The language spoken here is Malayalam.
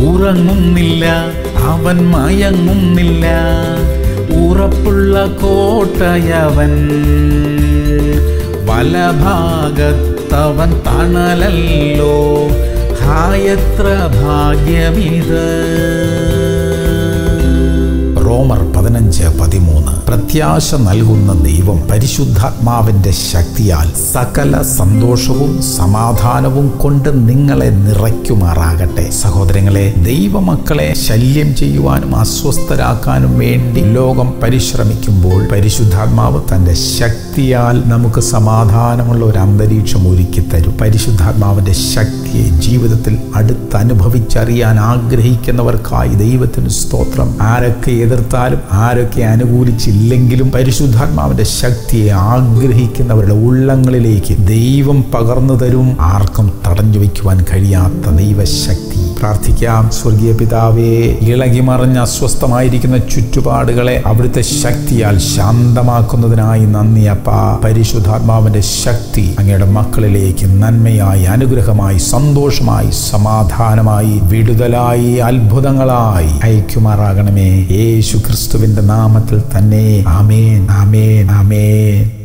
ഉറങ്ങുന്നില്ല അവൻ മയങ്ങുന്നില്ല ഉറപ്പുള്ള കോട്ടയവൻ വലഭാഗത്തവൻ തണലല്ലോ ഹായത്ര ഭാഗ്യമിത് റോമർ പതിനഞ്ച് പതിമൂന്ന് പ്രത്യാശ നൽകുന്ന ദൈവം പരിശുദ്ധാത്മാവിന്റെ ശക്തിയാൽ സകല സന്തോഷവും സമാധാനവും കൊണ്ട് നിങ്ങളെ നിറയ്ക്കുമാറാകട്ടെ സഹോദരങ്ങളെ ദൈവമക്കളെ ശല്യം ചെയ്യുവാനും അസ്വസ്ഥരാക്കാനും വേണ്ടി ലോകം പരിശ്രമിക്കുമ്പോൾ പരിശുദ്ധാത്മാവ് തന്റെ ശക്തിയാൽ നമുക്ക് സമാധാനമുള്ള ഒരു അന്തരീക്ഷം ഒരുക്കി തരും പരിശുദ്ധാത്മാവിന്റെ ശക്തിയെ ജീവിതത്തിൽ അടുത്ത് അനുഭവിച്ചറിയാൻ ആഗ്രഹിക്കുന്നവർക്കായി ദൈവത്തിന് സ്തോത്രം ആരൊക്കെ എതിർത്താലും ആരൊക്കെ അനുകൂലിച്ചില്ലെങ്കിലും പരിശുദ്ധാത്മാവിന്റെ ശക്തിയെ ആഗ്രഹിക്കുന്നവരുടെ ഉള്ളങ്ങളിലേക്ക് ദൈവം പകർന്നു തരും ആർക്കും തടഞ്ഞു വയ്ക്കുവാൻ കഴിയാത്ത ദൈവശക്തി പ്രാർത്ഥിക്കാം സ്വർഗീയ പിതാവേ ഇളകി മറിഞ്ഞ അസ്വസ്ഥമായിരിക്കുന്ന ചുറ്റുപാടുകളെ അവിടുത്തെ ശക്തിയാൽ ശാന്തമാക്കുന്നതിനായി നന്ദി അപ്പ പരിശുദ്ധാത്മാവിന്റെ ശക്തി അങ്ങയുടെ മക്കളിലേക്ക് നന്മയായി അനുഗ്രഹമായി സന്തോഷമായി സമാധാനമായി വിടുതലായി അത്ഭുതങ്ങളായി അയക്കുമാറാകണമേ യേശു ക്രിസ്തുവിന്റെ നാമത്തിൽ തന്നെ ആമേൻ ആമേൻ ആമേൻ